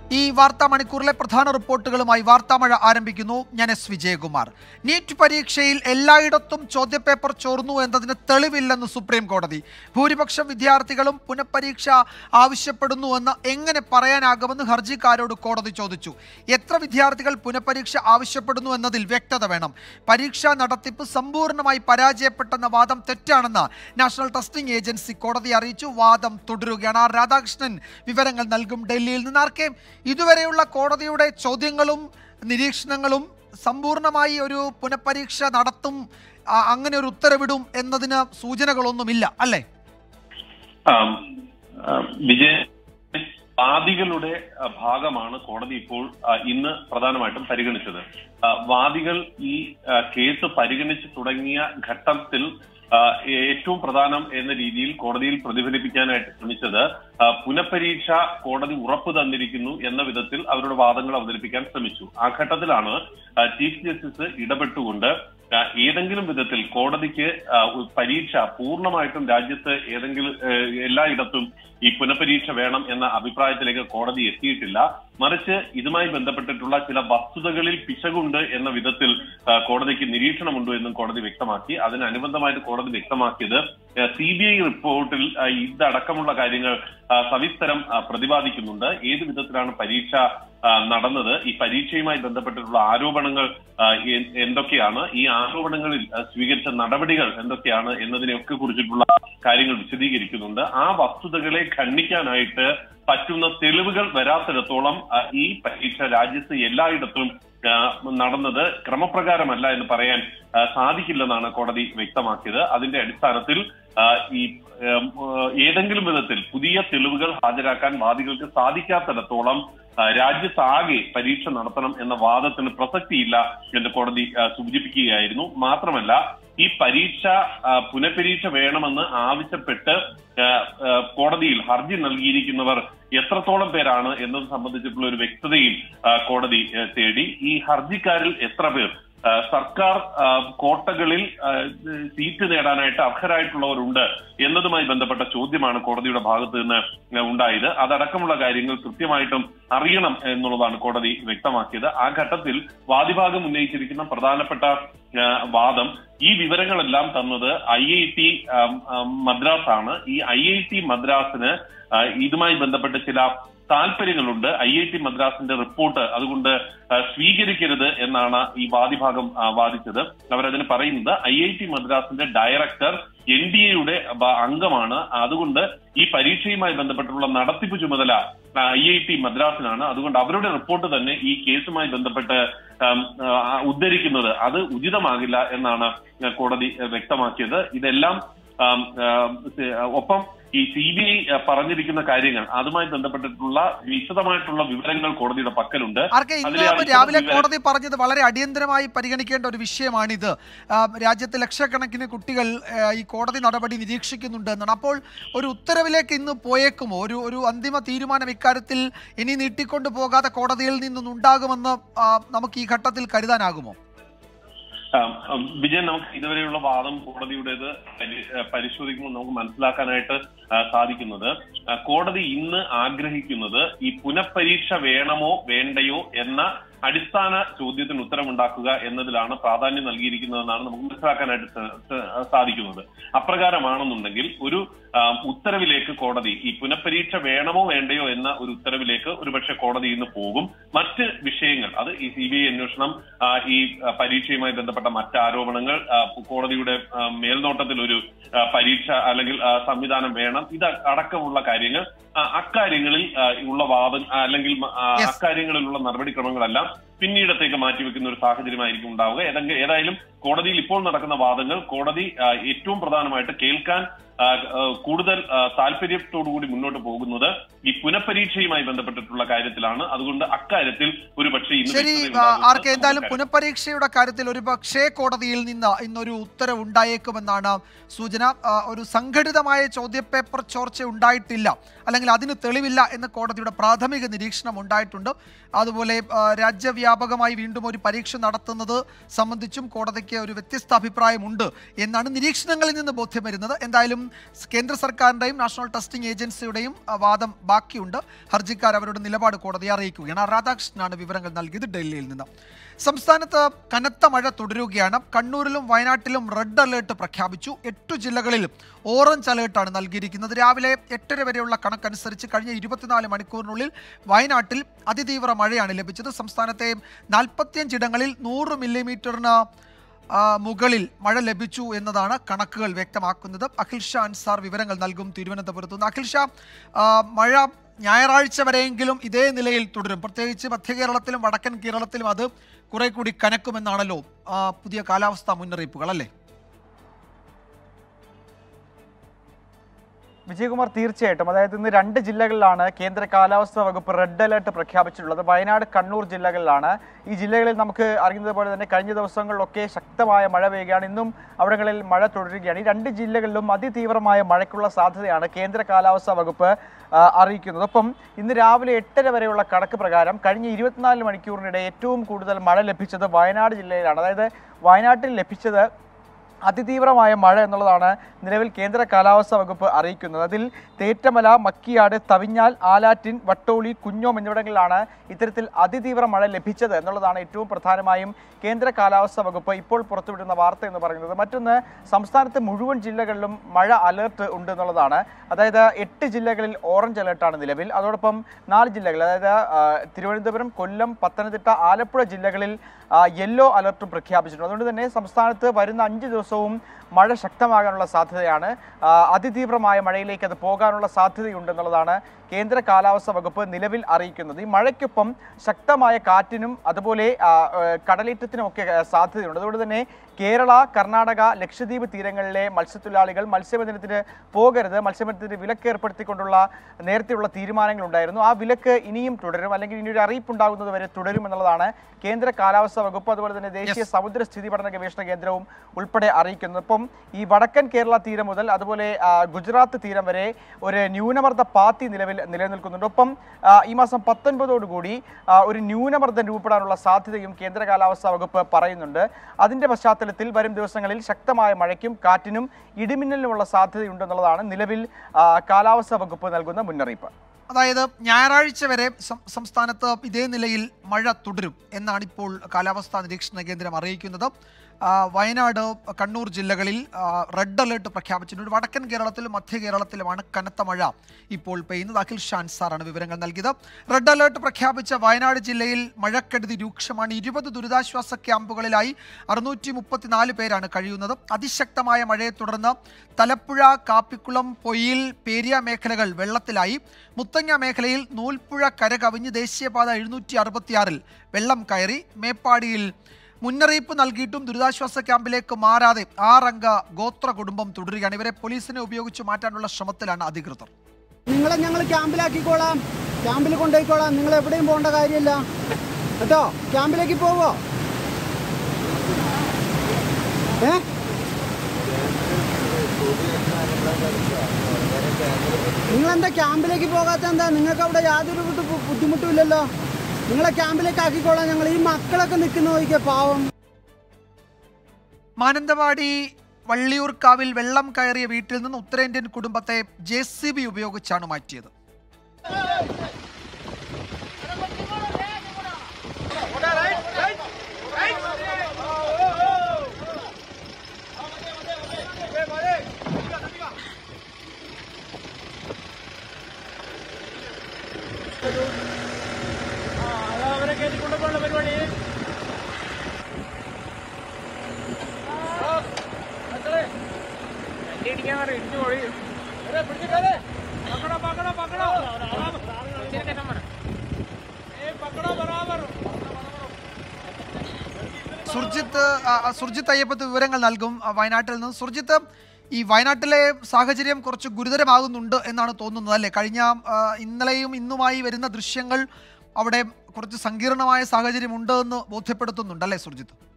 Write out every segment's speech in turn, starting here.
ഈ വാർത്താ മണിക്കൂറിലെ പ്രധാന റിപ്പോർട്ടുകളുമായി വാർത്താമഴ ആരംഭിക്കുന്നു ഞാൻ എസ് വിജയകുമാർ നീറ്റ് പരീക്ഷയിൽ എല്ലായിടത്തും ചോദ്യപേപ്പർ ചോർന്നു എന്നതിന് തെളിവില്ലെന്ന് സുപ്രീം കോടതി ഭൂരിപക്ഷം വിദ്യാർത്ഥികളും പുനഃപരീക്ഷ ആവശ്യപ്പെടുന്നുവെന്ന് എങ്ങനെ പറയാനാകുമെന്ന് ഹർജിക്കാരോട് കോടതി ചോദിച്ചു എത്ര വിദ്യാർത്ഥികൾ പുനഃപരീക്ഷ ആവശ്യപ്പെടുന്നു എന്നതിൽ വ്യക്തത വേണം പരീക്ഷാ നടത്തിപ്പ് സമ്പൂർണ്ണമായി പരാജയപ്പെട്ടെന്ന വാദം തെറ്റാണെന്ന് നാഷണൽ ടെസ്റ്റിംഗ് ഏജൻസി കോടതി അറിയിച്ചു വാദം തുടരുകയാണ് ആർ രാധാകൃഷ്ണൻ വിവരങ്ങൾ നൽകും ഡൽഹിയിൽ നിന്ന് ആർക്കെ ഇതുവരെയുള്ള കോടതിയുടെ ചോദ്യങ്ങളും നിരീക്ഷണങ്ങളും സമ്പൂർണ്ണമായി ഒരു പുനഃപരീക്ഷ നടത്തും ആ, അങ്ങനെ ഒരു ഉത്തരവിടും എന്നതിന് സൂചനകളൊന്നുമില്ല അല്ലേ ആം, ആ, വിജയ വാദികളുടെ ആ, ഭാഗമാണ് കോടതി ഇപ്പോൾ ആ, ഇന്ന് പ്രധാനമായിട്ടും പരിഗണിച്ചത് ആ, വാദികൾ ഈ ആ, കേസ് പരിഗണിച്ചു തുടങ്ങിയ ഘട്ടത്തിൽ ആ, ഏറ്റവും പ്രധാനം എന്ന രീതിയിൽ കോടതിയിൽ പ്രതിഫലിപ്പിക്കാനായിട്ട് ശ്രമിച്ചത് ആ, പുനഃപരീക്ഷ കോടതി ഉറപ്പ് തന്നിരിക്കുന്നു എന്ന വിധത്തിൽ അവരുടെ വാദങ്ങൾ അവതരിപ്പിക്കാൻ ശ്രമിച്ചു ആ ഘട്ടത്തിലാണ് ആ, ചീഫ് ജസ്റ്റിസ് ഇടപെട്ടുകൊണ്ട് ആ, ഏതെങ്കിലും വിധത്തിൽ കോടതിക്ക് ആ, ഒരു പരീക്ഷ പൂർണ്ണമായിട്ടും രാജ്യത്ത് ഏതെങ്കിലും ഏ, എല്ലായിടത്തും ഈ പുനഃപരീക്ഷ വേണം എന്ന അഭിപ്രായത്തിലേക്ക് കോടതി എത്തിയിട്ടില്ല മറിച്ച് ഇതുമായി ബന്ധപ്പെട്ടിട്ടുള്ള ചില വസ്തുതകളിൽ പിശകുണ്ട് എന്ന വിധത്തിൽ ആ, കോടതിക്ക് നിരീക്ഷണമുണ്ട് എന്നും കോടതി വ്യക്തമാക്കി അതിനനുബന്ധമായിട്ട് കോടതി വ്യക്തമാക്കിയത് സി ബി ഐ റിപ്പോർട്ടിൽ ആ, ഇതടക്കമുള്ള കാര്യങ്ങൾ ആ, സവിസ്തരം ആ, പ്രതിപാദിക്കുന്നുണ്ട് ഏത് വിധത്തിലാണ് പരീക്ഷ ആ, നടന്നത് ഈ പരീക്ഷയുമായി ബന്ധപ്പെട്ടിട്ടുള്ള ആരോപണങ്ങൾ ആ, എ- എന്തൊക്കെയാണ് ഈ ആരോപണങ്ങളിൽ ആ, സ്വീകരിച്ച നടപടികൾ എന്തൊക്കെയാണ് എന്നതിനെയൊക്കെ കുറിച്ചിട്ടുള്ള കാര്യങ്ങൾ വിശദീകരിക്കുന്നുണ്ട് ആ വസ്തുതകളെ ഖണ്ഡിക്കാനായിട്ട് പറ്റുന്ന തെളിവുകൾ വരാത്തിടത്തോളം ആ, ഈ പരീക്ഷ രാജ്യത്ത് എല്ലായിടത്തും ആ, നടന്നത് ക്രമപ്രകാരമല്ല എന്ന് പറയാൻ ആ, സാധിക്കില്ലെന്നാണ് കോടതി വ്യക്തമാക്കിയത് അതിന്റെ അടിസ്ഥാനത്തിൽ ആ, ഈ ഉം, ഏഹ്, ഏതെങ്കിലും വിധത്തിൽ പുതിയ തെളിവുകൾ ഹാജരാക്കാൻ വാദികൾക്ക് സാധിക്കാത്തിടത്തോളം ആ, രാജ്യത്താകെ പരീക്ഷ നടത്തണം എന്ന വാദത്തിന് പ്രസക്തിയില്ല എന്ന് കോടതി ആ, സൂചിപ്പിക്കുകയായിരുന്നു മാത്രമല്ല ഈ പരീക്ഷ ആ, പുനഃപരീക്ഷ വേണമെന്ന് ആവശ്യപ്പെട്ട് ആ, ആ, കോടതിയിൽ ഹർജി നൽകിയിരിക്കുന്നവർ എത്രത്തോളം പേരാണ് എന്നത് സംബന്ധിച്ചിട്ടുള്ള ഒരു വ്യക്തതയും ആ, കോടതി ആ, തേടി ഈ ഹർജിക്കാരിൽ എത്ര പേർ ആ, സർക്കാർ ആ, കോട്ടകളിൽ ആ, സീറ്റ് നേടാനായിട്ട് അർഹരായിട്ടുള്ളവരുണ്ട് എന്നതുമായി ബന്ധപ്പെട്ട ചോദ്യമാണ് കോടതിയുടെ ഭാഗത്ത് നിന്ന് ഉണ്ടായത് അതടക്കമുള്ള കാര്യങ്ങൾ കൃത്യമായിട്ടും അറിയണം എന്നുള്ളതാണ് കോടതി വ്യക്തമാക്കിയത് ആ ഘട്ടത്തിൽ വാദിഭാഗം ഉന്നയിച്ചിരിക്കുന്ന പ്രധാനപ്പെട്ട ആ, വാദം ഈ വിവരങ്ങളെല്ലാം തന്നത് ഐ ഐ ടി മദ്രാസ് ആണ് ഈ ഐ ഐ ടി മദ്രാസിന് ആ, ഇതുമായി ബന്ധപ്പെട്ട് ചില താല്പര്യങ്ങളുണ്ട് ഐ ഐ ടി മദ്രാസിന്റെ റിപ്പോർട്ട് അതുകൊണ്ട് ആ, സ്വീകരിക്കരുത് എന്നാണ് ഈ വാദിഭാഗം ആ, വാദിച്ചത് അവരതിന് പറയുന്നത് ഐ ഐ ടി മദ്രാസിന്റെ ഡയറക്ടർ എൻ ഡി എയുടെ അംഗമാണ് അതുകൊണ്ട് ഈ പരീക്ഷയുമായി ബന്ധപ്പെട്ടുള്ള നടത്തിപ്പ് ചുമതല ഐ ഐ ടി മദ്രാസിനാണ് അതുകൊണ്ട് അവരുടെ റിപ്പോർട്ട് തന്നെ ഈ കേസുമായി ബന്ധപ്പെട്ട് ആം, ആ, ഉദ്ധരിക്കുന്നത് അത് ഉചിതമാകില്ല എന്നാണ് കോടതി വ്യക്തമാക്കിയത് ഇതെല്ലാം ആം, ആം, ഒപ്പം ഈ സി ബി ഐ പറഞ്ഞിരിക്കുന്ന കാര്യങ്ങൾ അതുമായി ബന്ധപ്പെട്ടിട്ടുള്ള വിശദമായിട്ടുള്ള വിവരങ്ങൾ കോടതിയുടെ പക്കലുണ്ട് ആർക്കെ ഇന്ന് അതിലെ അടിസ്ഥാന രാവിലെ വിവരം- കോടതി പറഞ്ഞത് വളരെ അടിയന്തരമായി പരിഗണിക്കേണ്ട ഒരു വിഷയമാണിത് ആ, രാജ്യത്ത് ലക്ഷക്കണക്കിന് കുട്ടികൾ ആ, ഈ കോടതി നടപടി നിരീക്ഷിക്കുന്നുണ്ട് എന്നാണ് അപ്പോൾ ഒരു ഉത്തരവിലേക്ക് ഇന്ന് പോയേക്കുമോ ഒരു ഒരു അന്തിമ തീരുമാനം ഇക്കാര്യത്തിൽ ഇനി നീട്ടിക്കൊണ്ടു പോകാതെ കോടതിയിൽ നിന്നുണ്ടാകുമെന്ന് ആ, നമുക്ക് ഈ ഘട്ടത്തിൽ കരുതാനാകുമോ ആം, ആം, വിജയൻ നമുക്ക് ഇതുവരെയുള്ള വാദം കോടതിയുടേത് പരി- ആ, പരിശോധിക്കുമ്പോൾ നമുക്ക് മനസ്സിലാക്കാനായിട്ട് ആ, സാധിക്കുന്നത് ആ, കോടതി ഇന്ന് ആഗ്രഹിക്കുന്നത് ഈ പുനഃപരീക്ഷ വേണമോ വേണ്ടയോ എന്ന അടിസ്ഥാന ചോദ്യത്തിന് ഉത്തരമുണ്ടാക്കുക എന്നതിലാണ് പ്രാധാന്യം നൽകിയിരിക്കുന്നതെന്നാണ് നമുക്ക് മനസ്സിലാക്കാനായിട്ട് സ- സ- സാധിക്കുന്നത് അപ്രകാരമാണെന്നുണ്ടെങ്കിൽ ഒരു ആ, ഉത്തരവിലേക്ക് കോടതി ഈ പുനഃപരീക്ഷ വേണമോ വേണ്ടയോ എന്ന ഒരു ഉത്തരവിലേക്ക് ഒരുപക്ഷെ കോടതി ഇന്ന് പോകും മറ്റ് വിഷയങ്ങൾ അത് ഈ സി ബി ഐ അന്വേഷണം ആ, ഈ ആ, പരീക്ഷയുമായി ബന്ധപ്പെട്ട മറ്റ് ആരോപണങ്ങൾ ആ, കോടതിയുടെ ആ, മേൽനോട്ടത്തിൽ ഒരു ആ, പരീക്ഷ അല്ലെങ്കിൽ ആ, സംവിധാനം വേണം ഇത് അടക്കമുള്ള കാര്യങ്ങൾ ആ, അക്കാര്യങ്ങളിൽ ആ, ഉള്ള വാദം ആ, അല്ലെങ്കിൽ ആ, Yes. അക്കാര്യങ്ങളിലുള്ള നടപടിക്രമങ്ങളെല്ലാം പിന്നീടത്തേക്ക് മാറ്റിവെക്കുന്ന ഒരു സാഹചര്യമായിരിക്കും ഉണ്ടാവുക ഏതെങ്കിലും ഏതായാലും കോടതിയിൽ ഇപ്പോൾ നടക്കുന്ന വാദങ്ങൾ കോടതി ആ, ഏറ്റവും പ്രധാനമായിട്ട് കേൾക്കാൻ ആ, ആ, കൂടുതൽ ആ, താല്പര്യത്തോടുകൂടി മുന്നോട്ട് പോകുന്നത് ഈ പുനഃപരീക്ഷയുമായി ബന്ധപ്പെട്ടിട്ടുള്ള കാര്യത്തിലാണ് അതുകൊണ്ട് അക്കാര്യത്തിൽ ഒരു പക്ഷേ ഇന്ന് ശരി വ്യക്തത ആ, ഉണ്ടാകുമെന്ന് ആർക്ക് എന്തായാലും നമുക്ക് പുനഃപരീക്ഷയുടെ കാര്യത്തിൽ ഒരു പക്ഷേ കോടതിയിൽ നിന്ന് ഇന്നൊരു ഉത്തരവ് ഉണ്ടായേക്കുമെന്നാണ് സൂചന ആ, ഒരു സംഘടിതമായ ചോദ്യപേപ്പർ ചോർച്ച ഉണ്ടായിട്ടില്ല അല്ലെങ്കിൽ അതിന് തെളിവില്ല എന്ന് കോടതിയുടെ പ്രാഥമിക നിരീക്ഷണം ഉണ്ടായിട്ടുണ്ട് അതുപോലെ ആ, രാജ്യവ്യാപി വ്യാപകമായി വീണ്ടും ഒരു പരീക്ഷ നടത്തുന്നത് സംബന്ധിച്ചും കോടതിക്ക് ഒരു വ്യത്യസ്ത അഭിപ്രായമുണ്ട് എന്നാണ് നിരീക്ഷണങ്ങളിൽ നിന്ന് ബോധ്യം വരുന്നത് എന്തായാലും കേന്ദ്ര സർക്കാരിൻ്റെയും നാഷണൽ ടെസ്റ്റിംഗ് ഏജൻസിയുടെയും ആ, വാദം ബാക്കിയുണ്ട് ഹർജിക്കാർ അവരുടെ നിലപാട് കോടതിയെ അറിയിക്കുകയാണ് ആർ രാധാകൃഷ്ണനാണ് വിവരങ്ങൾ നൽകിയത് ഡൽഹിയിൽ നിന്ന് സംസ്ഥാനത്ത് കനത്ത മഴ തുടരുകയാണ് കണ്ണൂരിലും വയനാട്ടിലും റെഡ് അലേർട്ട് പ്രഖ്യാപിച്ചു എട്ടു ജില്ലകളിൽ ഓറഞ്ച് അലേർട്ടാണ് നൽകിയിരിക്കുന്നത് രാവിലെ എട്ടര വരെയുള്ള കണക്കനുസരിച്ച് കഴിഞ്ഞ ഇരുപത്തിനാല് മണിക്കൂറിനുള്ളിൽ വയനാട്ടിൽ അതിതീവ്ര മഴയാണ് ലഭിച്ചത് സംസ്ഥാനത്തെ നാൽപ്പത്തിയഞ്ചിടങ്ങളിൽ നൂറ് മില്ലിമീറ്ററിന് ആ, മുകളിൽ മഴ ലഭിച്ചു എന്നതാണ് കണക്കുകൾ വ്യക്തമാക്കുന്നത് അഖിൽ ഷാ അൻസാർ വിവരങ്ങൾ നൽകും തിരുവനന്തപുരത്ത് നിന്ന് അഖിൽ ഷാ ആ, മഴ ഞായറാഴ്ച വരെയെങ്കിലും ഇതേ നിലയിൽ തുടരും പ്രത്യേകിച്ച് മധ്യ കേരളത്തിലും വടക്കൻ കേരളത്തിലും അത് കുറെ കൂടി കനക്കുമെന്നാണല്ലോ ആ, പുതിയ കാലാവസ്ഥാ മുന്നറിയിപ്പുകൾ അല്ലേ വിജയകുമാർ തീർച്ചയായിട്ടും അതായത് ഇന്ന് രണ്ട് ജില്ലകളിലാണ് കേന്ദ്ര കാലാവസ്ഥാ വകുപ്പ് റെഡ് അലർട്ട് പ്രഖ്യാപിച്ചിട്ടുള്ളത് വയനാട് കണ്ണൂർ ജില്ലകളിലാണ് ഈ ജില്ലകളിൽ നമുക്ക് അറിയുന്നത് പോലെ തന്നെ കഴിഞ്ഞ ദിവസങ്ങളിലൊക്കെ ശക്തമായ മഴ പെയ്യുകയാണ് ഇന്നും അവിടങ്ങളിൽ മഴ തുടരുകയാണ് ഈ രണ്ട് ജില്ലകളിലും അതിതീവ്രമായ മഴയ്ക്കുള്ള സാധ്യതയാണ് കേന്ദ്ര കാലാവസ്ഥാ വകുപ്പ് ആ, അറിയിക്കുന്നത് ഒപ്പം ഇന്ന് രാവിലെ എട്ടര വരെയുള്ള കണക്ക് പ്രകാരം കഴിഞ്ഞ ഇരുപത്തിനാല് മണിക്കൂറിനിടെ ഏറ്റവും കൂടുതൽ മഴ ലഭിച്ചത് വയനാട് ജില്ലയിലാണ് അതായത് വയനാട്ടിൽ ലഭിച്ചത് അതിതീവ്രമായ മഴ എന്നുള്ളതാണ് നിലവിൽ കേന്ദ്ര കാലാവസ്ഥാ വകുപ്പ് അറിയിക്കുന്നത് അതിൽ തേറ്റമല മക്കിയാട് തവിഞ്ഞാൽ ആലാറ്റിൻ വട്ടോളി കുഞ്ഞോം എന്നിവിടങ്ങളിലാണ് ഇത്തരത്തിൽ അതിതീവ്ര മഴ ലഭിച്ചത് എന്നുള്ളതാണ് ഏറ്റവും പ്രധാനമായും കേന്ദ്ര കാലാവസ്ഥാ വകുപ്പ് ഇപ്പോൾ പുറത്തുവിടുന്ന വാർത്ത എന്ന് പറയുന്നത് മറ്റൊന്ന് സംസ്ഥാനത്തെ മുഴുവൻ ജില്ലകളിലും മഴ അലേർട്ട് ഉണ്ട് എന്നുള്ളതാണ് അതായത് എട്ട് ജില്ലകളിൽ ഓറഞ്ച് അലേർട്ടാണ് നിലവിൽ അതോടൊപ്പം നാല് ജില്ലകൾ അതായത് ആ, തിരുവനന്തപുരം കൊല്ലം പത്തനംതിട്ട ആലപ്പുഴ ജില്ലകളിൽ ആ, യെല്ലോ അലർട്ടും പ്രഖ്യാപിച്ചിട്ടുണ്ട് അതുകൊണ്ട് തന്നെ സംസ്ഥാനത്ത് വരുന്ന അഞ്ച് ദിവസവും മഴ ശക്തമാകാനുള്ള സാധ്യതയാണ് ആ, അതിതീവ്രമായ മഴയിലേക്ക് അത് പോകാനുള്ള സാധ്യതയുണ്ടെന്നുള്ളതാണ് കേന്ദ്ര കാലാവസ്ഥാ വകുപ്പ് നിലവിൽ അറിയിക്കുന്നത് ഈ മഴയ്ക്കൊപ്പം ശക്തമായ കാറ്റിനും അതുപോലെ ആ, ആ, കടലേറ്റത്തിനും ഒക്കെ ആ, സാധ്യതയുണ്ട് അതുകൊണ്ട് തന്നെ കേരള കർണാടക ലക്ഷദ്വീപ് തീരങ്ങളിലെ മത്സ്യത്തൊഴിലാളികൾ മത്സ്യബന്ധനത്തിന് പോകരുത് മത്സ്യബന്ധനത്തിന് വിലക്ക് ഏർപ്പെടുത്തിക്കൊണ്ടുള്ള നേരത്തെയുള്ള തീരുമാനങ്ങളുണ്ടായിരുന്നു ആ വിലക്ക് ഇനിയും തുടരും അല്ലെങ്കിൽ ഇനി ഒരു അറിയിപ്പ് ഉണ്ടാകുന്നത് വരെ തുടരും എന്നുള്ളതാണ് കേന്ദ്ര കാലാവസ്ഥാ വകുപ്പ് അതുപോലെ തന്നെ ദേശീയ സമുദ്ര സ്ഥിതി പഠന ഗവേഷണ കേന്ദ്രവും ഉൾപ്പെടെ അറിയിക്കുന്നത് ഇപ്പം ഈ വടക്കൻ കേരള തീരം മുതൽ അതുപോലെ ആ, ഗുജറാത്ത് തീരം വരെ ഒരു ന്യൂനമർദ്ദ പാത്തി നിലവിൽ നിലനിൽക്കുന്നുണ്ട് ഒപ്പം ആ, ഈ മാസം പത്തൊൻപതോടുകൂടി ആ, ഒരു ന്യൂനമർദ്ദം രൂപപ്പെടാനുള്ള സാധ്യതയും കേന്ദ്ര കാലാവസ്ഥാ വകുപ്പ് പറയുന്നുണ്ട് അതിന്റെ പശ്ചാത്തലത്തിൽ വരും ദിവസങ്ങളിൽ ശക്തമായ മഴയ്ക്കും കാറ്റിനും ഇടിമിന്നലിനുമുള്ള സാധ്യതയുണ്ടെന്നുള്ളതാണ് നിലവിൽ ആ, കാലാവസ്ഥാ വകുപ്പ് നൽകുന്ന മുന്നറിയിപ്പ് അതായത് ഞായറാഴ്ച വരെ സം- സംസ്ഥാനത്ത് ഇതേ നിലയിൽ മഴ തുടരും എന്നാണ് ഇപ്പോൾ കാലാവസ്ഥാ നിരീക്ഷണ കേന്ദ്രം അറിയിക്കുന്നത് ആ, വയനാട് കണ്ണൂർ ജില്ലകളിൽ ആ, റെഡ് അലേർട്ട് പ്രഖ്യാപിച്ചിട്ടുണ്ട് വടക്കൻ കേരളത്തിലും മധ്യ കേരളത്തിലുമാണ് കനത്ത മഴ ഇപ്പോൾ പെയ്യുന്നത് അഖിൽ ഷാൻ സാറാണ് വിവരങ്ങൾ നൽകിയത് റെഡ് അലേർട്ട് പ്രഖ്യാപിച്ച വയനാട് ജില്ലയിൽ മഴക്കെടുതി രൂക്ഷമാണ് ഇരുപത് ദുരിതാശ്വാസ ക്യാമ്പുകളിലായി അറുന്നൂറ്റി മുപ്പത്തിനാല് പേരാണ് കഴിയുന്നത് അതിശക്തമായ മഴയെ തുടർന്ന് തലപ്പുഴ കാപ്പിക്കുളം പൊയ്യിൽ പേരിയ മേഖലകൾ വെള്ളത്തിലായി മുത്തങ്ങ മേഖലയിൽ നൂൽപ്പുഴ കരകവിഞ്ഞ് ദേശീയപാത എഴുന്നൂറ്റി അറുപത്തിയാറിൽ വെള്ളം കയറി മേപ്പാടിയിൽ മുന്നറിയിപ്പ് നൽകിയിട്ടും ദുരിതാശ്വാസ ക്യാമ്പിലേക്ക് മാറാതെ ആറംഗ ഗോത്ര കുടുംബം തുടരുകയാണ് ഇവരെ പോലീസിനെ ഉപയോഗിച്ച് മാറ്റാനുള്ള ശ്രമത്തിലാണ് അധികൃതർ നിങ്ങളെ ഞങ്ങൾ ക്യാമ്പിലാക്കിക്കോളാം ക്യാമ്പിൽ കൊണ്ടുപോയിക്കോളാം നിങ്ങൾ എവിടെയും പോകേണ്ട കാര്യമില്ല കേട്ടോ ക്യാമ്പിലേക്ക് പോവോ ഏ നിങ്ങളെന്താ ക്യാമ്പിലേക്ക് പോകാത്ത എന്താ നിങ്ങൾക്ക് അവിടെ യാതൊരു ബുദ്ധി- ബുദ്ധിമുട്ടും ഇല്ലല്ലോ നിങ്ങളെ ക്യാമ്പിലേക്ക് ആക്കിക്കോളാം ഞങ്ങൾ ഈ മക്കളൊക്കെ നിൽക്കുന്ന നോക്കിയ പാവം മാനന്തവാടി വള്ളിയൂർക്കാവിൽ വെള്ളം കയറിയ വീട്ടിൽ നിന്ന് ഉത്തരേന്ത്യൻ കുടുംബത്തെ ജെ സി ബി ഉപയോഗിച്ചാണ് മാറ്റിയത് സുർജിത്ത് ആ, ആ, സുർജിത്ത് അയ്യപ്പത്ത് വിവരങ്ങൾ നൽകും ആ, വയനാട്ടിൽ നിന്ന് സുർജിത്ത് ഈ വയനാട്ടിലെ സാഹചര്യം കുറച്ച് ഗുരുതരമാകുന്നുണ്ട് എന്നാണ് തോന്നുന്നത് അല്ലേ കഴിഞ്ഞ ആ, ഇന്നലെയും ഇന്നുമായി വരുന്ന ദൃശ്യങ്ങൾ അവിടെ കുറച്ച് സങ്കീർണമായ സാഹചര്യം ഉണ്ട് എന്ന് ബോധ്യപ്പെടുത്തുന്നുണ്ട് അല്ലേ സുർജിത്ത്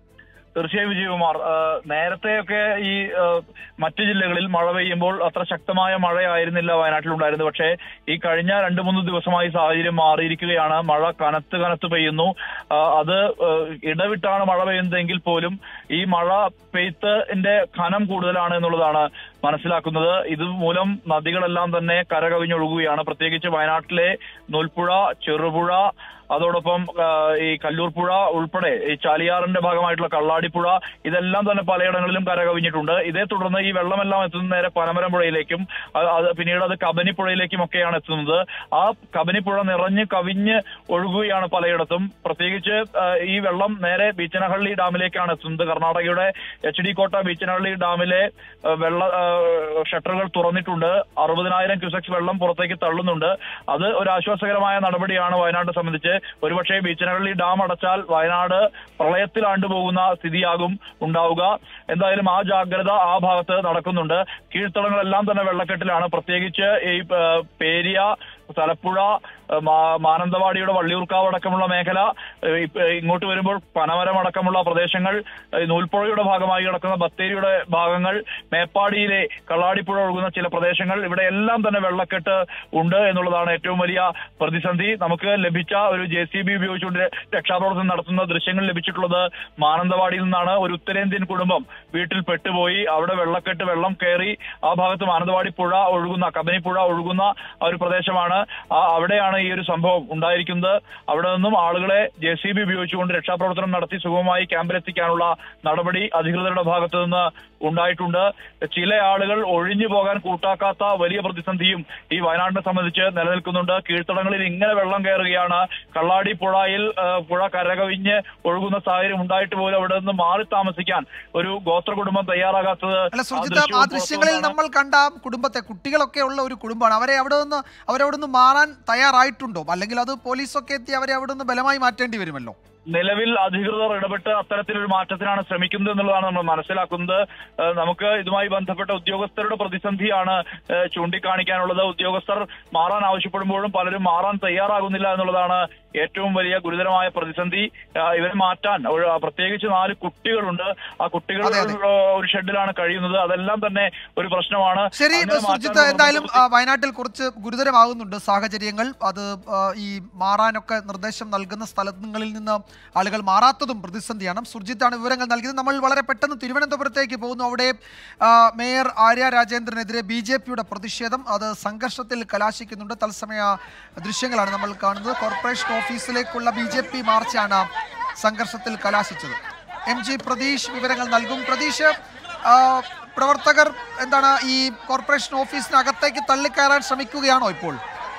തീർച്ചയായും വിജയകുമാർ ആ, നേരത്തെയൊക്കെ ഈ ആ, മറ്റു ജില്ലകളിൽ മഴ പെയ്യുമ്പോൾ അത്ര ശക്തമായ മഴയായിരുന്നില്ല വയനാട്ടിലുണ്ടായിരുന്നത് പക്ഷേ ഈ കഴിഞ്ഞ രണ്ടു മൂന്ന് ദിവസമായി സാഹചര്യം മാറിയിരിക്കുകയാണ് മഴ കനത്ത് കനത്ത് പെയ്യുന്നു ആ, അത് ആ, ഇടവിട്ടാണ് മഴ പെയ്യുന്നതെങ്കിൽ പോലും ഈ മഴ പെയ്ത്തിന്റെ ഖനം കൂടുതലാണ് എന്നുള്ളതാണ് മനസ്സിലാക്കുന്നത് ഇത് മൂലം നദികളെല്ലാം തന്നെ കരകവിഞ്ഞൊഴുകുകയാണ് പ്രത്യേകിച്ച് വയനാട്ടിലെ നൂൽപ്പുഴ ചെറുപുഴ അതോടൊപ്പം ആ, ഈ കല്ലൂർ പുഴ ഉൾപ്പെടെ ഈ ചാലിയാറിന്റെ ഭാഗമായിട്ടുള്ള കള്ളാടിപ്പുഴ ഇതെല്ലാം തന്നെ പലയിടങ്ങളിലും കരകവിഞ്ഞിട്ടുണ്ട് ഇതേ തുടർന്ന് ഈ വെള്ളമെല്ലാം എത്തുന്നത് നേരെ പനമരം പുഴയിലേക്കും അത് അത് പിന്നീട് അത് കബനിപ്പുഴയിലേക്കും ഒക്കെയാണ് എത്തുന്നത് ആ കബനിപ്പുഴ നിറഞ്ഞ് കവിഞ്ഞ് ഒഴുകുകയാണ് പലയിടത്തും പ്രത്യേകിച്ച് ആ, ഈ വെള്ളം നേരെ ബീച്ചനഹള്ളി ഡാമിലേക്കാണ് എത്തുന്നത് കർണാടകയുടെ എച്ച് ഡി കോട്ട ബീച്ചനഹള്ളി ഡാമിലെ ആ, വെള്ള ആ, ഷട്ടറുകൾ തുറന്നിട്ടുണ്ട് അറുപതിനായിരം ക്യൂസെക്സ് വെള്ളം പുറത്തേക്ക് തള്ളുന്നുണ്ട് അത് ഒരു ആശ്വാസകരമായ നടപടിയാണ് വയനാടിനെ സംബന്ധിച്ച് ഒരുപക്ഷെ ബീച്ചനഹള്ളി ഡാം അടച്ചാൽ വയനാട് പ്രളയത്തിൽ ആണ്ടുപോകുന്ന സ്ഥിതിയാകും ഉണ്ടാവുക എന്തായാലും ആ ജാഗ്രത ആ ഭാഗത്ത് നടക്കുന്നുണ്ട് കീഴ്ത്തടങ്ങളെല്ലാം തന്നെ വെള്ളക്കെട്ടിലാണ് പ്രത്യേകിച്ച് ഈ ആ, പേരിയ തലപ്പുഴ ആ, മാ- മാനന്തവാടിയുടെ വള്ളിയൂർക്കാവ് അടക്കമുള്ള മേഖല ഏ, ഇപ്പ- ഇങ്ങോട്ട് വരുമ്പോൾ പനമരം അടക്കമുള്ള പ്രദേശങ്ങൾ ഏ, നൂൽപ്പുഴയുടെ ഭാഗമായി കിടക്കുന്ന ബത്തേരിയുടെ ഭാഗങ്ങൾ മേപ്പാടിയിലെ കള്ളാടിപ്പുഴ ഒഴുകുന്ന ചില പ്രദേശങ്ങൾ ഇവിടെ എല്ലാം തന്നെ വെള്ളക്കെട്ട് ഉണ്ട് എന്നുള്ളതാണ് ഏറ്റവും വലിയ പ്രതിസന്ധി നമുക്ക് ലഭിച്ച ഒരു ജെ സി ബി ഉപയോഗിച്ചുകൊണ്ട് രക്ഷാപ്രവർത്തനം നടത്തുന്ന ദൃശ്യങ്ങൾ ലഭിച്ചിട്ടുള്ളത് മാനന്തവാടിയിൽ നിന്നാണ് ഒരു ഉത്തരേന്ത്യൻ കുടുംബം വീട്ടിൽ പെട്ടുപോയി അവിടെ വെള്ളക്കെട്ട് വെള്ളം കയറി ആ ഭാഗത്ത് മാനന്തവാടി പുഴ ഒഴുകുന്ന കബനിപ്പുഴ ഒഴുകുന്ന ആ ഒരു പ്രദേശമാണ് ആ അവിടെയാണ് ഈ ഒരു സംഭവം ഉണ്ടായിരിക്കുന്നത് അവിടെ നിന്നും ആളുകളെ ജെ സി ബി ഉപയോഗിച്ചുകൊണ്ട് രക്ഷാപ്രവർത്തനം നടത്തി സുഗമമായി ക്യാമ്പിലെത്തിക്കാനുള്ള നടപടി അധികൃതരുടെ ഭാഗത്തു നിന്ന് ഉണ്ടായിട്ടുണ്ട് ചില ആളുകൾ ഒഴിഞ്ഞു പോകാൻ കൂട്ടാക്കാത്ത വലിയ പ്രതിസന്ധിയും ഈ വയനാടിനെ സംബന്ധിച്ച് നിലനിൽക്കുന്നുണ്ട് കീഴ്ത്തടങ്ങളിൽ ഇങ്ങനെ വെള്ളം കയറുകയാണ് കള്ളാടി പുഴയിൽ ആ, പുഴ കരകവിഞ്ഞ് ഒഴുകുന്ന സാഹചര്യം ഉണ്ടായിട്ട് പോലും അവിടെ നിന്ന് മാറി താമസിക്കാൻ ഒരു ഗോത്ര കുടുംബം തയ്യാറാകാത്തത് അല്ല ആ സുർജിത്ത് ആ ദൃശ്യവും ദൃശ്യങ്ങളിൽ പുറത്തുകൊണ്ടാണ്. നമ്മൾ കണ്ട ആ കുടുംബത്തെ കുട്ടികളൊക്കെ ഉള്ള ഒരു കുടുംബമാണ് അവരെ അവിടെ നിന്ന് അവരവിടെ നിന്ന് മാറാൻ തയ്യാറായിട്ടുണ്ടോ അല്ലെങ്കിൽ അത് പോലീസൊക്കെ എത്തി അവരെ അവിടെ നിന്ന് ബലമായി മാറ്റേണ്ടി വരുമല്ലോ നിലവിൽ അധികൃതർ ഇടപെട്ട് അത്തരത്തിലൊരു മാറ്റത്തിനാണ് ശ്രമിക്കുന്നത് എന്നുള്ളതാണ് നമ്മൾ മനസ്സിലാക്കുന്നത് ഏഹ് നമുക്ക് ഇതുമായി ബന്ധപ്പെട്ട ഉദ്യോഗസ്ഥരുടെ പ്രതിസന്ധിയാണ് ഏഹ് ചൂണ്ടിക്കാണിക്കാനുള്ളത് ഉദ്യോഗസ്ഥർ മാറാൻ ആവശ്യപ്പെടുമ്പോഴും പലരും മാറാൻ തയ്യാറാകുന്നില്ല എന്നുള്ളതാണ് ഏറ്റവും വലിയ ഗുരുതരമായ പ്രതിസന്ധി ഏഹ് ഇവരെ മാറ്റാൻ ഒരു പ്രത്യേകിച്ച് നാല് കുട്ടികളുണ്ട് ആ കുട്ടികൾ അതെ, അതെ. ഏഹ് ഒരു ഷെഡിലാണ് കഴിയുന്നത് അതെല്ലാം തന്നെ ഒരു പ്രശ്നമാണ് ശരി അങ്ങനെ മാറ്റാൻ സുർജിത്ത് എന്തായാലും നിർബന്ധ- ആ, വയനാട്ടിൽ കുറച്ച് ഗുരുതരമാകുന്നുണ്ട് സാഹചര്യങ്ങൾ അത് ആ, ഈ മാറാനൊക്കെ നിർദ്ദേശം നൽകുന്ന സ്ഥലങ്ങളിൽ നിന്ന് ആളുകൾ മാറാത്തതും പ്രതിസന്ധിയാണ് സുർജിത്താണ് വിവരങ്ങൾ നൽകിയത് നമ്മൾ വളരെ പെട്ടെന്ന് തിരുവനന്തപുരത്തേക്ക് പോകുന്നു അവിടെ ആ, മേയർ ആര്യ രാജേന്ദ്രനെതിരെ ബി ജെ പിയുടെ പ്രതിഷേധം അത് സംഘർഷത്തിൽ കലാശിക്കുന്നുണ്ട് തത്സമയ ദൃശ്യങ്ങളാണ് നമ്മൾ കാണുന്നത് കോർപ്പറേഷൻ ഓഫീസിലേക്കുള്ള ബി ജെ പി മാർച്ചാണ് സംഘർഷത്തിൽ കലാശിച്ചത് എം ജി പ്രതീഷ് വിവരങ്ങൾ നൽകും പ്രതീഷ് ആ, പ്രവർത്തകർ എന്താണ് ഈ കോർപ്പറേഷൻ ഓഫീസിനകത്തേക്ക് തള്ളിക്കയറാൻ ശ്രമിക്കുകയാണോ ഇപ്പോൾ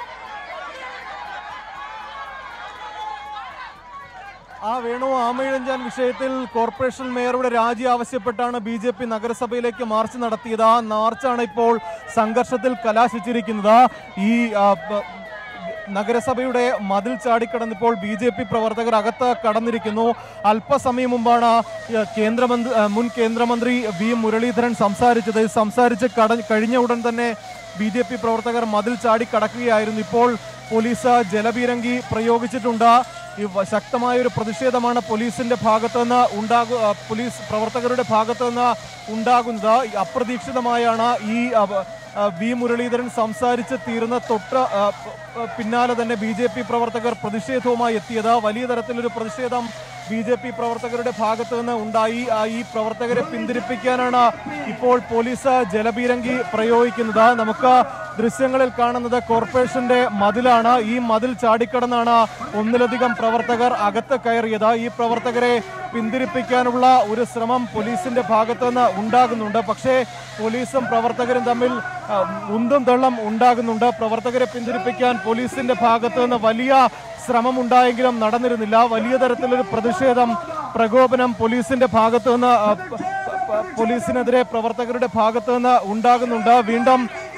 ആ വേണു ആമയിഴഞ്ചാൻ വിഷയത്തിൽ കോർപ്പറേഷൻ മേയറുടെ രാജി ആവശ്യപ്പെട്ടാണ് ബി ജെ പി നഗരസഭയിലേക്ക് മാർച്ച് നടത്തിയത് ആ മാർച്ചാണ് ഇപ്പോൾ സംഘർഷത്തിൽ കലാശിച്ചിരിക്കുന്നത് ഈ ആ, പ- നഗരസഭയുടെ മതിൽ ചാടിക്കടന്നിപ്പോൾ ബി ജെ പി പ്രവർത്തകർ അകത്ത് കടന്നിരിക്കുന്നു അല്പസമയം മുമ്പാണ് ഏ, കേന്ദ്രമന്ത്രി ഏ, മുൻ കേന്ദ്രമന്ത്രി വി മുരളീധരൻ സംസാരിച്ചത് ഇത് സംസാരിച്ച് കട കഴിഞ്ഞ ഉടൻ തന്നെ ബി ജെ പി പ്രവർത്തകർ മതിൽ ചാടി കടക്കുകയായിരുന്നു ഇപ്പോൾ പോലീസ് ജലപീരങ്കി പ്രയോഗിച്ചിട്ടുണ്ട് ഈ വ- ശക്തമായ ഒരു പ്രതിഷേധമാണ് പോലീസിന്റെ ഭാഗത്തു നിന്ന് ഉണ്ടാകു ആ, പോലീസ് പ്രവർത്തകരുടെ ഭാഗത്തു നിന്ന് ഉണ്ടാകുന്നത് ഈ അപ്രതീക്ഷിതമായാണ് ഈ ആ, വ- ആ, വി മുരളീധരൻ സംസാരിച്ച് തീർന്ന തൊട്ട് ആ, പ- പ- പിന്നാലെ തന്നെ ബി ജെ പി പ്രവർത്തകർ പ്രതിഷേധവുമായി എത്തിയത് വലിയ തരത്തിലൊരു പ്രതിഷേധം ബി ജെ പി പ്രവർത്തകരുടെ ഭാഗത്തു നിന്ന് ഉണ്ടായി ആ, ഈ പ്രവർത്തകരെ പിന്തിരിപ്പിക്കാനാണ് ഇപ്പോൾ പോലീസ് ജലപീരങ്കി പ്രയോഗിക്കുന്നത് നമുക്ക് ദൃശ്യങ്ങളിൽ കാണുന്നത് കോർപ്പറേഷന്റെ മതിലാണ് ഈ മതിൽ ചാടിക്കടന്നാണ് ഒന്നിലധികം പ്രവർത്തകർ അകത്ത് കയറിയത് ഈ പ്രവർത്തകരെ പിന്തിരിപ്പിക്കാനുള്ള ഒരു ശ്രമം പോലീസിന്റെ ഭാഗത്തു നിന്ന് ഉണ്ടാകുന്നുണ്ട് പക്ഷേ പോലീസും പ്രവർത്തകരും തമ്മിൽ ആ, ഉന്തും തള്ളം ഉണ്ടാകുന്നുണ്ട് പ്രവർത്തകരെ പിന്തിരിപ്പിക്കാൻ പോലീസിന്റെ ഭാഗത്തു നിന്ന് വലിയ ശ്രമം ഉണ്ടായെങ്കിലും നടന്നിരുന്നില്ല വലിയ തരത്തിലൊരു പ്രതിഷേധം പ്രകോപനം പോലീസിന്റെ ഭാഗത്തു നിന്ന് ആ, പ- പ- പോലീസിനെതിരെ പ്രവർത്തകരുടെ ഭാഗത്തു നിന്ന് ഉണ്ടാകുന്നുണ്ട് വീണ്ടും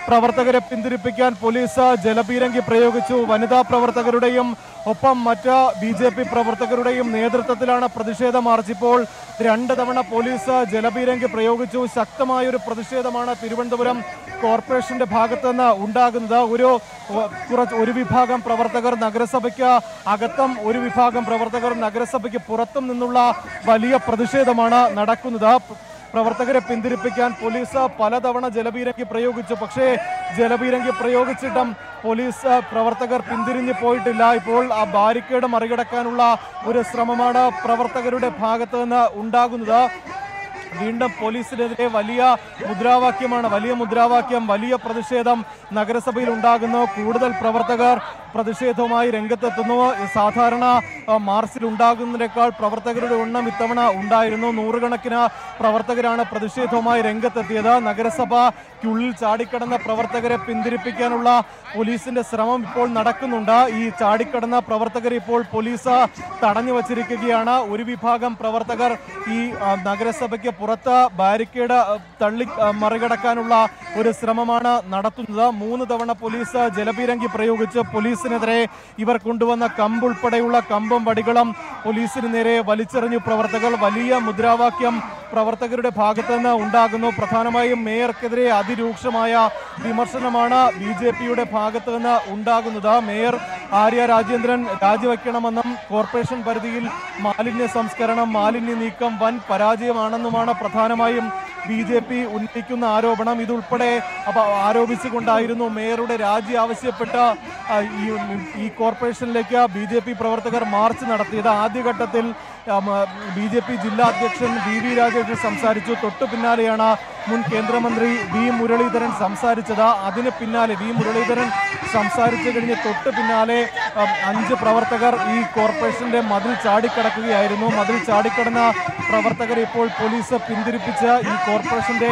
പ്രവർത്തകരെ പിന്തിരിപ്പിക്കാൻ പോലീസ് ജലപീരങ്കി പ്രയോഗിച്ചു വനിതാ പ്രവർത്തകരുടെയും ഒപ്പം മറ്റ് ബി ജെ പി പ്രവർത്തകരുടെയും നേതൃത്വത്തിലാണ് പ്രതിഷേധ മാർച്ച് ഇപ്പോൾ രണ്ട് തവണ പോലീസ് ജലപീരങ്കി പ്രയോഗിച്ചു ശക്തമായൊരു പ്രതിഷേധമാണ് തിരുവനന്തപുരം കോർപ്പറേഷന്റെ ഭാഗത്ത് നിന്ന് ഉണ്ടാകുന്നത് ഒരു ഒ- കുറച്ച് ഒരു വിഭാഗം പ്രവർത്തകർ നഗരസഭയ്ക്ക് അകത്തും ഒരു വിഭാഗം പ്രവർത്തകർ നഗരസഭയ്ക്ക് പുറത്തും നിന്നുള്ള വലിയ പ്രതിഷേധമാണ് നടക്കുന്നത് പ്രവർത്തകരെ പിന്തിരിപ്പിക്കാൻ പോലീസ് പലതവണ ജലപീരങ്കി പ്രയോഗിച്ചു പക്ഷേ ജലപീരങ്കി പ്രയോഗിച്ചിട്ടും പോലീസ് പ്രവർത്തകർ പിന്തിരിഞ്ഞു പോയിട്ടില്ല ഇപ്പോൾ ആ ബാരിക്കേഡ് മറികടക്കാനുള്ള ഒരു ശ്രമമാണ് പ്രവർത്തകരുടെ ഭാഗത്ത് നിന്ന് ഉണ്ടാകുന്നത് വീണ്ടും പോലീസിനെതിരെ വലിയ മുദ്രാവാക്യമാണ് വലിയ മുദ്രാവാക്യം വലിയ പ്രതിഷേധം നഗരസഭയിൽ ഉണ്ടാകുന്നു കൂടുതൽ പ്രവർത്തകർ പ്രതിഷേധവുമായി രംഗത്തെത്തുന്നു സാധാരണ ആ, മാർച്ചിൽ ഉണ്ടാകുന്നതിനേക്കാൾ പ്രവർത്തകരുടെ എണ്ണം ഇത്തവണ ഉണ്ടായിരുന്നു നൂറുകണക്കിന് പ്രവർത്തകരാണ് പ്രതിഷേധവുമായി രംഗത്തെത്തിയത് നഗരസഭയ്ക്കുള്ളിൽ ചാടിക്കടന്ന പ്രവർത്തകരെ പിന്തിരിപ്പിക്കാനുള്ള പോലീസിന്റെ ശ്രമം ഇപ്പോൾ നടക്കുന്നുണ്ട് ഈ ചാടിക്കടന്ന പ്രവർത്തകരെ ഇപ്പോൾ പോലീസ് തടഞ്ഞു വച്ചിരിക്കുകയാണ് ഒരു വിഭാഗം പ്രവർത്തകർ ഈ ആ, നഗരസഭയ്ക്ക് പുറത്ത് ബാരിക്കേഡ് ആ, തള്ളി ആ, മറികടക്കാനുള്ള ഒരു ശ്രമമാണ് നടത്തുന്നത് മൂന്ന് തവണ പോലീസ് ജലപീരങ്കി പ്രയോഗിച്ച് പോലീസിനെതിരെ ഇവർ കൊണ്ടുവന്ന കമ്പ് ഉൾപ്പെടെയുള്ള കമ്പും വടികളും പോലീസിന് നേരെ വലിച്ചെറിഞ്ഞു പ്രവർത്തകർ വലിയ മുദ്രാവാക്യം പ്രവർത്തകരുടെ ഭാഗത്ത് നിന്ന് ഉണ്ടാകുന്നു പ്രധാനമായും മേയർക്കെതിരെ അതിരൂക്ഷമായ വിമർശനമാണ് ബി ജെ പിയുടെ ഭാഗത്ത് നിന്ന് ഉണ്ടാകുന്നത് മേയർ ആര്യ രാജേന്ദ്രൻ രാജിവെക്കണമെന്നും കോർപ്പറേഷൻ പരിധിയിൽ മാലിന്യ സംസ്കരണം മാലിന്യ നീക്കം വൻ പരാജയമാണെന്നുമാണ് പ്രധാനമായും ബി ജെ പി ഉന്നയിക്കുന്ന ആരോപണം ഇതുൾപ്പെടെ അപ്പ ആരോപിച്ചുകൊണ്ടായിരുന്നു മേയറുടെ രാജി ആവശ്യപ്പെട്ട ആ, ഈ ഈ കോർപ്പറേഷനിലേക്ക് ബി ജെ പി പ്രവർത്തകർ മാർച്ച് നടത്തിയത് ആദ്യഘട്ടത്തിൽ ബി ജെ പി ജില്ലാ അധ്യക്ഷൻ വി വി രാജേഷ് സംസാരിച്ചു തൊട്ടു പിന്നാലെയാണ് മുൻ കേന്ദ്രമന്ത്രി വി മുരളീധരൻ സംസാരിച്ചത് അതിന് പിന്നാലെ വി മുരളീധരൻ സംസാരിച്ചു കഴിഞ്ഞ് തൊട്ട് പിന്നാലെ ഉം, അഞ്ച് പ്രവർത്തകർ ഈ കോർപ്പറേഷന്റെ മതിൽ ചാടിക്കടക്കുകയായിരുന്നു മതിൽ ചാടിക്കടന്ന പ്രവർത്തകരെ ഇപ്പോൾ പോലീസ് പിന്തിരിപ്പിച്ച് ഈ കോർപ്പറേഷന്റെ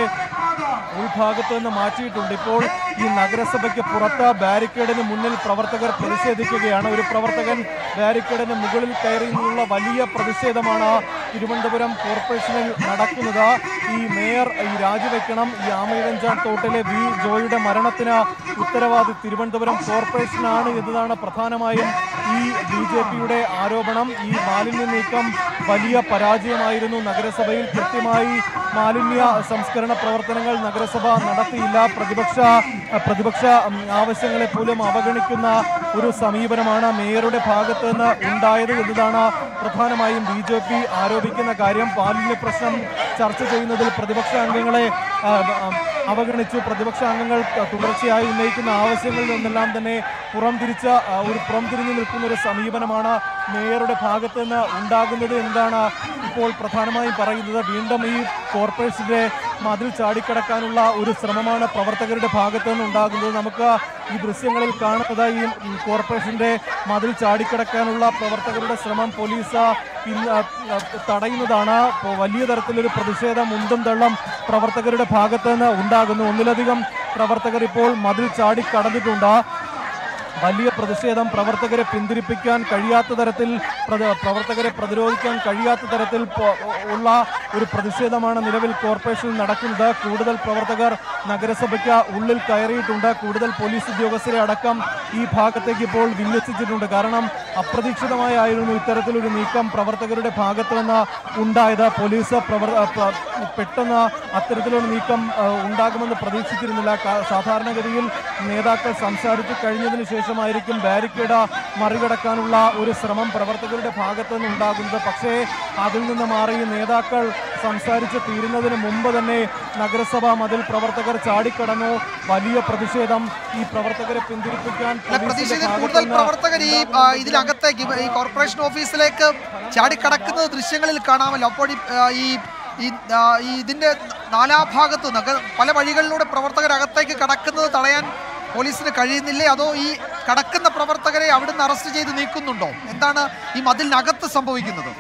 ഉൾഭാഗത്ത് നിന്ന് മാറ്റിയിട്ടുണ്ട് ഇപ്പോൾ ഈ നഗരസഭയ്ക്ക് പുറത്ത് ബാരിക്കേഡിന് മുന്നിൽ പ്രവർത്തകർ പ്രതിഷേധിക്കുകയാണ് ഒരു പ്രവർത്തകൻ ബാരിക്കേഡിന് മുകളിൽ കയറി നിന്നുള്ള വലിയ പ്രതിഷേധമാണ് തിരുവനന്തപുരം കോർപ്പറേഷനിൽ നടക്കുന്നത് ഈ മേയർ ഈ രാജിവെക്കണം ഈ ആമയിഴഞ്ചാൻ തോട്ടിലെ വി ജോയിയുടെ മരണത്തിന് ഉത്തരവാദി തിരുവനന്തപുരം കോർപ്പറേഷനാണ് എന്നതാണ് പ്രധാനമായും ഈ ബി ജെ പിയുടെ ആരോപണം ഈ മാലിന്യ നീക്കം വലിയ പരാജയമായിരുന്നു നഗരസഭയിൽ കൃത്യമായി മാലിന്യ സംസ്കരണ പ്രവർത്തനങ്ങൾ നഗരസഭ നടത്തിയില്ല പ്രതിപക്ഷ പ്രതിപക്ഷ ഉം, ആവശ്യങ്ങളെ പോലും അവഗണിക്കുന്ന ഒരു സമീപനമാണ് മേയറുടെ ഭാഗത്ത് നിന്ന് ഉണ്ടായത് എന്നതാണ് പ്രധാനമായും ബി ജെ പി ആരോപിക്കുന്ന കാര്യം മാലിന്യ പ്രശ്നം ചർച്ച ചെയ്യുന്നതിൽ പ്രതിപക്ഷ അംഗങ്ങളെ ആ, ആ, അവഗണിച്ചു പ്രതിപക്ഷ അംഗങ്ങൾ തുടർച്ചയായി ഉന്നയിക്കുന്ന ആവശ്യങ്ങളിൽ നിന്നെല്ലാം തന്നെ പുറംതിരിച്ച ആ, ഒരു പുറംതിരിഞ്ഞു നിൽക്കുന്ന ഒരു സമീപനമാണ് മേയറുടെ ഭാഗത്ത് നിന്ന് ഉണ്ടാകുന്നത് എന്താണ് ഇപ്പോൾ പ്രധാനമായും പറയുന്നത് വീണ്ടും ഈ കോർപ്പറേഷന്റെ മതിൽ ചാടിക്കടക്കാനുള്ള ഒരു ശ്രമമാണ് പ്രവർത്തകരുടെ ഭാഗത്ത് നിന്ന് ഉണ്ടാകുന്നത് നമുക്ക് ഈ ദൃശ്യങ്ങളിൽ കാണുന്നത് ഈ ഉം, കോർപ്പറേഷന്റെ മതിൽ ചാടിക്കടക്കാനുള്ള പ്രവർത്തകരുടെ ശ്രമം പോലീസ് പിൻ- ആ, ആ, തടയുന്നതാണ് ഇപ്പോൾ വലിയ തരത്തിലൊരു പ്രതിഷേധം ഉന്തും തള്ളം പ്രവർത്തകരുടെ ഭാഗത്ത് നിന്ന് ഉണ്ടാകുന്നു ഒന്നിലധികം പ്രവർത്തകർ ഇപ്പോൾ മതിൽ ചാടിക്കടന്നിട്ടുണ്ട് വലിയ പ്രതിഷേധം പ്രവർത്തകരെ പിന്തിരിപ്പിക്കാൻ കഴിയാത്ത തരത്തിൽ പ്രത- പ്രവർത്തകരെ പ്രതിരോധിക്കാൻ കഴിയാത്ത തരത്തിൽ പോ- ഉള്ള ഒരു പ്രതിഷേധമാണ് നിലവിൽ കോർപ്പറേഷനിൽ നടക്കുന്നത് കൂടുതൽ പ്രവർത്തകർ നഗരസഭയ്ക്ക് ഉള്ളിൽ കയറിയിട്ടുണ്ട് കൂടുതൽ പോലീസ് ഉദ്യോഗസ്ഥരെ അടക്കം ഈ ഭാഗത്തേക്ക് ഇപ്പോൾ വിന്യസിച്ചിട്ടുണ്ട് കാരണം അപ്രതീക്ഷിതമായിരുന്നു ഇത്തരത്തിലൊരു നീക്കം പ്രവർത്തകരുടെ ഭാഗത്ത് നിന്ന് ഉണ്ടായത് പോലീസ് പ്രവർ പ്ര- പെട്ടെന്ന് അത്തരത്തിലൊരു നീക്കം ആ, ഉണ്ടാകുമെന്ന് പ്രതീക്ഷിച്ചിരുന്നില്ല കാ- സാധാരണഗതിയിൽ നേതാക്കൾ സംസാരിച്ചു കഴിഞ്ഞതിന് ശേഷമായിരിക്കും ബാരിക്കേഡ് മറികടക്കാനുള്ള ഒരു ശ്രമം പ്രവർത്തകരുടെ ഭാഗത്ത് നിന്ന് ഉണ്ടാകുന്നത് പക്ഷേ അതിൽ നിന്ന് മാറി നേതാക്കൾ സംസാരിച്ച് തീരുന്നതിന് മുമ്പ് തന്നെ നഗരസഭാ മതിൽ പ്രവർത്തകർ ചാടിക്കടന്നു വലിയ പ്രതിഷേധം ഈ പ്രവർത്തകരെ പിന്തിരിപ്പിക്കാൻ അല്ല, പോലീസിന്റെ പ്രതീക്ഷിക്കുന്ന ഭാഗത്ത് കൂടുതൽ നിന്ന് പ്രവർത്തകർ ഈ ആ, ഇതിനകത്തേക്ക് ഇവ- ഈ കോർപ്പറേഷൻ ഓഫീസിലേക്ക് ചാടിക്കടക്കുന്നത് ദൃശ്യങ്ങളിൽ കാണാമല്ലോ അപ്പോൾ ഈ, ആ, ഈ ഈ ആ, ഈ ഇതിന്റെ നാനാഭാഗത്ത് നഗ പല വഴികളിലൂടെ പ്രവർത്തകർ അകത്തേക്ക് കടക്കുന്നത് തടയാൻ പോലീസിന് കഴിയുന്നില്ലേ അതോ ഈ കടക്കുന്ന പ്രവർത്തകരെ അവിടുന്ന് അറസ്റ്റ് ചെയ്ത് നീക്കുന്നുണ്ടോ എന്താണ് ഈ മതിലിനകത്ത് സംഭവിക്കുന്നത്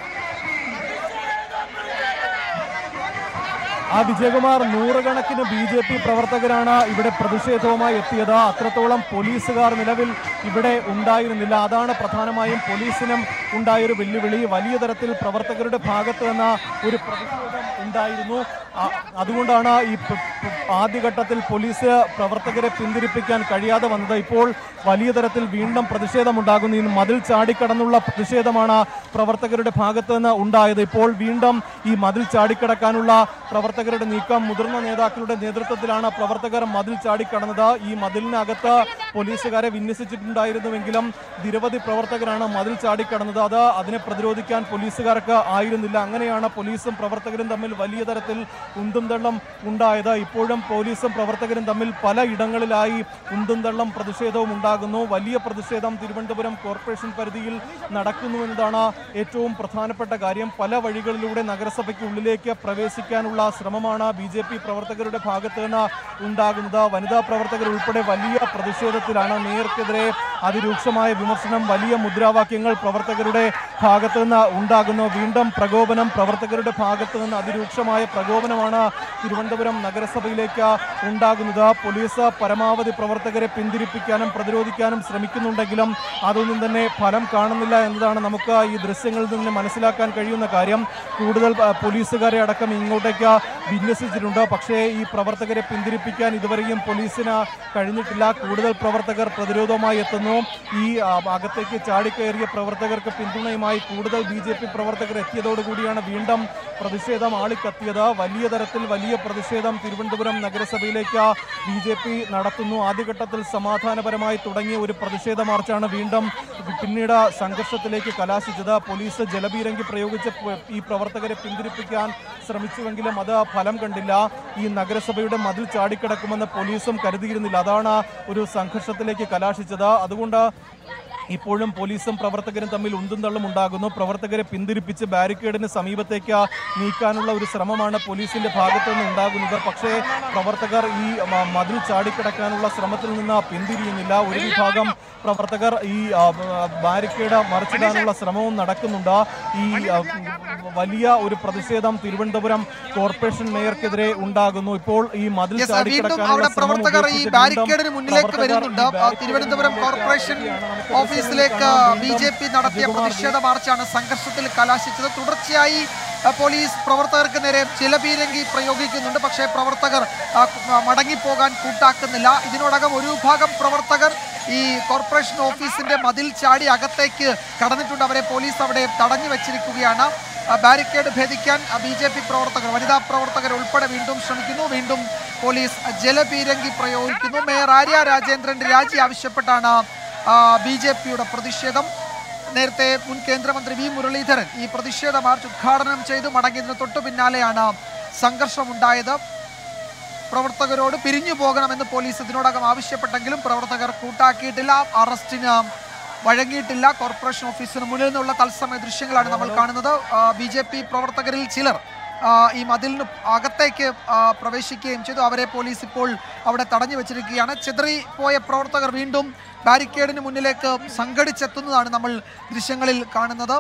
ആ വിജയകുമാർ നൂറുകണക്കിന് ബി ജെ പി പ്രവർത്തകരാണ് ഇവിടെ പ്രതിഷേധവുമായി എത്തിയത് അത്രത്തോളം പോലീസുകാർ നിലവിൽ ഇവിടെ ഉണ്ടായിരുന്നില്ല അതാണ് പ്രധാനമായും പോലീസിനും ഉണ്ടായൊരു വെല്ലുവിളി വലിയ തരത്തിൽ പ്രവർത്തകരുടെ ഭാഗത്ത് നിന്ന് ഒരു പ്രതിഷേധം ഉണ്ടായിരുന്നു ആ, അതുകൊണ്ടാണ് ഈ പ- ആദ്യഘട്ടത്തിൽ പോലീസ് പ്രവർത്തകരെ പിന്തിരിപ്പിക്കാൻ കഴിയാതെ വന്നത് ഇപ്പോൾ വലിയ തരത്തിൽ വീണ്ടും പ്രതിഷേധമുണ്ടാകുന്നു ഈ മതിൽ ചാടിക്കടന്നുള്ള പ്രതിഷേധമാണ് പ്രവർത്തകരുടെ ഭാഗത്ത് നിന്ന് ഉണ്ടായത് ഇപ്പോൾ വീണ്ടും ഈ മതിൽ ചാടിക്കടക്കാനുള്ള പ്രവർത്തകരുടെ നീക്കം മുതിർന്ന നേതാക്കളുടെ നേതൃത്വത്തിലാണ് പ്രവർത്തകർ മതിൽ ചാടിക്കടന്നത് ഈ മതിലിനകത്ത് പോലീസുകാരെ വിന്യസിച്ചിട്ടുണ്ടായിരുന്നുവെങ്കിലും നിരവധി പ്രവർത്തകരാണ് മതിൽ ചാടിക്കടന്നത് അത് അതിനെ പ്രതിരോധിക്കാൻ പോലീസുകാർക്ക് ആയിരുന്നില്ല അങ്ങനെയാണ് പോലീസും പ്രവർത്തകരും തമ്മിൽ വലിയ തരത്തിൽ ഉന്തും തള്ളം ഉണ്ടായത് ഇപ്പോഴും പോലീസും പ്രവർത്തകരും തമ്മിൽ പല ഇടങ്ങളിലായി ഉന്തും തള്ളം പ്രതിഷേധവും ഉണ്ടാകുന്നു വലിയ പ്രതിഷേധം തിരുവനന്തപുരം കോർപ്പറേഷൻ പരിധിയിൽ നടക്കുന്നു എന്നതാണ് ഏറ്റവും പ്രധാനപ്പെട്ട കാര്യം പല വഴികളിലൂടെ നഗരസഭയ്ക്ക് ഉള്ളിലേക്ക് പ്രവേശിക്കാനുള്ള ശ്രമമാണ് ബി ജെ പി പ്രവർത്തകരുടെ ഭാഗത്ത് നിന്ന് ഉണ്ടാകുന്നത് വനിതാ പ്രവർത്തകർ ഉൾപ്പെടെ വലിയ പ്രതിഷേധത്തിലാണ് മേയർക്കെതിരെ അതിരൂക്ഷമായ വിമർശനം വലിയ മുദ്രാവാക്യങ്ങൾ പ്രവർത്തകരുടെ ഭാഗത്ത് നിന്ന് ഉണ്ടാകുന്നു വീണ്ടും പ്രകോപനം പ്രവർത്തകരുടെ ഭാഗത്ത് നിന്ന് അതിരൂക്ഷമായ പ്രകോപനമാണ് തിരുവനന്തപുരം നഗരസഭയിലേക്ക് ഉണ്ടാകുന്നത് പോലീസ് പരമാവധി പ്രവർത്തകരെ പിന്തിരിപ്പിക്കാനും പ്രതിരോധിക്കാനും ശ്രമിക്കുന്നുണ്ടെങ്കിലും അതൊന്നും തന്നെ ഫലം കാണുന്നില്ല എന്നതാണ് നമുക്ക് ഈ ദൃശ്യങ്ങളിൽ നിന്ന് മനസ്സിലാക്കാൻ കഴിയുന്ന കാര്യം കൂടുതൽ ആ, പോലീസുകാരെ അടക്കം ഇങ്ങോട്ടേക്ക് വിന്യസിച്ചിട്ടുണ്ട് പക്ഷേ ഈ പ്രവർത്തകരെ പിന്തിരിപ്പിക്കാൻ ഇതുവരെയും പോലീസിന് കഴിഞ്ഞിട്ടില്ല കൂടുതൽ പ്രവർത്തകർ പ്രതിരോധവുമായി എത്തുന്നു ഈ ആ, അകത്തേക്ക് ചാടിക്കയറിയ പ്രവർത്തകർക്ക് പിന്തുണയുമായി കൂടുതൽ ബി ജെ പി പ്രവർത്തകർ എത്തിയതോടുകൂടിയാണ് വീണ്ടും പ്രതിഷേധം ആളിക്കത്തിയത് വലിയ തരത്തിൽ വലിയ പ്രതിഷേധം തിരുവനന്തപുരം നഗരസഭയിലേക്ക് ബി ജെ പി നടത്തുന്നു ആദ്യഘട്ടത്തിൽ സമാധാനപരമായി തുടങ്ങിയ ഒരു പ്രതിഷേധ മാർച്ചാണ് വീണ്ടും പിന്നീട് സംഘർഷത്തിലേക്ക് കലാശിച്ചത് പോലീസ് ജലപീരങ്കി പ്രയോഗിച്ച് പ- ഈ പ്രവർത്തകരെ പിന്തിരിപ്പിക്കാൻ ശ്രമിച്ചുവെങ്കിലും അത് ഫലം കണ്ടില്ല ഈ നഗരസഭയുടെ മതിൽ ചാടിക്കിടക്കുമെന്ന് പോലീസും കരുതിയിരുന്നില്ല അതാണ് ഒരു സംഘർഷത്തിലേക്ക് കലാശിച്ചത് അതുകൊണ്ട് ഇപ്പോഴും പോലീസും പ്രവർത്തകരും തമ്മിൽ ഉന്തും തള്ളും ഉണ്ടാകുന്നു പ്രവർത്തകരെ പിന്തിരിപ്പിച്ച് ബാരിക്കേഡിന് സമീപത്തേക്ക് നീക്കാനുള്ള ഒരു ശ്രമമാണ് പോലീസിന്റെ ഭാഗത്തു നിന്ന് ഉണ്ടാകുന്നത് പക്ഷേ പ്രവർത്തകർ ഈ മ- മതിൽ ചാടിക്കിടക്കാനുള്ള ശ്രമത്തിൽ നിന്ന് പിന്തിരിയുന്നില്ല ഒരു വിഭാഗം പ്രവർത്തകർ ഈ ആ, ബ- ബാരിക്കേഡ് മറിച്ചിടാനുള്ള ശ്രമവും നടക്കുന്നുണ്ട് ഈ ആ, വലിയ ഒരു പ്രതിഷേധം തിരുവനന്തപുരം കോർപ്പറേഷൻ മേയർക്കെതിരെ ഉണ്ടാകുന്നു ഇപ്പോൾ ഈ മതിൽ Yes, വീണ്ടും ചാടിക്കിടക്കാനുള്ള അവിടെ ശ്രമം പ്രവർത്തകർ ഈ ഉപേക്ഷിച്ച് ബാരിക്കേഡിന് വീണ്ടും മുന്നിലേക്ക് പ്രവർത്തകർ ഈ വരുന്നുണ്ട് ആ, ബാരിക്കേഡിന് തിരുവനന്തപുരം മുന്നിലേക്ക് കോർപ്പറേഷൻ എത്തുകയാണ്. നമുക്ക് ഓഫീസിലേക്ക് കാണാം. ബി വീണ്ടും ജെ പി നടത്തിയ വിജയകുമാർ പ്രതിഷേധ മാർച്ചാണ് സംഘർഷത്തിൽ കലാശിച്ചത് തുടർച്ചയായി ആ, പോലീസ് പ്രവർത്തകർക്ക് നേരെ ജലപീരങ്കി പ്രയോഗിക്കുന്നുണ്ട് പക്ഷേ പ്രവർത്തകർ ആ, കു- മടങ്ങിപ്പോകാൻ കൂട്ടാക്കുന്നില്ല ഇതിനോടകം ഒരു വിഭാഗം പ്രവർത്തകർ ഈ കോർപ്പറേഷൻ ഓഫീസിന്റെ മതിൽ ചാടി അകത്തേക്ക് കടന്നിട്ടുണ്ട് അവരെ പോലീസ് അവിടെ തടഞ്ഞു വെച്ചിരിക്കുകയാണ് ആ, ബാരിക്കേഡ് ഭേദിക്കാൻ ബി ജെ പി പ്രവർത്തകർ വനിതാ പ്രവർത്തകർ ഉൾപ്പെടെ വീണ്ടും ശ്രമിക്കുന്നു വീണ്ടും പോലീസ് ജലപീരങ്കി പ്രയോഗിക്കുന്നു മേയർ ആര്യ രാജേന്ദ്രന്റെ രാജി ആവശ്യപ്പെട്ടാണ് ബി ജെ പിയുടെ പ്രതിഷേധം നേരത്തെ മുൻ കേന്ദ്രമന്ത്രി വി മുരളീധരൻ ഈ പ്രതിഷേധ മാർച്ച് ഉദ്ഘാടനം ചെയ്തു മടങ്ങിയതിന് തൊട്ടു പിന്നാലെയാണ് സംഘർഷമുണ്ടായത് പ്രവർത്തകരോട് പിരിഞ്ഞു പോകണമെന്ന് പോലീസ് ഇതിനോടകം ആവശ്യപ്പെട്ടെങ്കിലും പ്രവർത്തകർ കൂട്ടാക്കിയിട്ടില്ല അറസ്റ്റിന് വഴങ്ങിയിട്ടില്ല കോർപ്പറേഷൻ ഓഫീസിന് മുന്നിൽ നിന്നുള്ള തത്സമയ ദൃശ്യങ്ങളാണ് നമ്മൾ കാണുന്നത് ബി ജെ പി പ്രവർത്തകരിൽ ചിലർ ആ, ഈ മതിലിന് അകത്തേക്ക് ആ, പ്രവേശിക്കുകയും ചെയ്തു അവരെ പോലീസ് ഇപ്പോൾ അവിടെ തടഞ്ഞു വെച്ചിരിക്കുകയാണ് ചിതറി പോയ പ്രവർത്തകർ വീണ്ടും ബാരിക്കേഡിന് മുന്നിലേക്ക് സംഘടിച്ചെത്തുന്നതാണ് നമ്മൾ ദൃശ്യങ്ങളിൽ കാണുന്നത്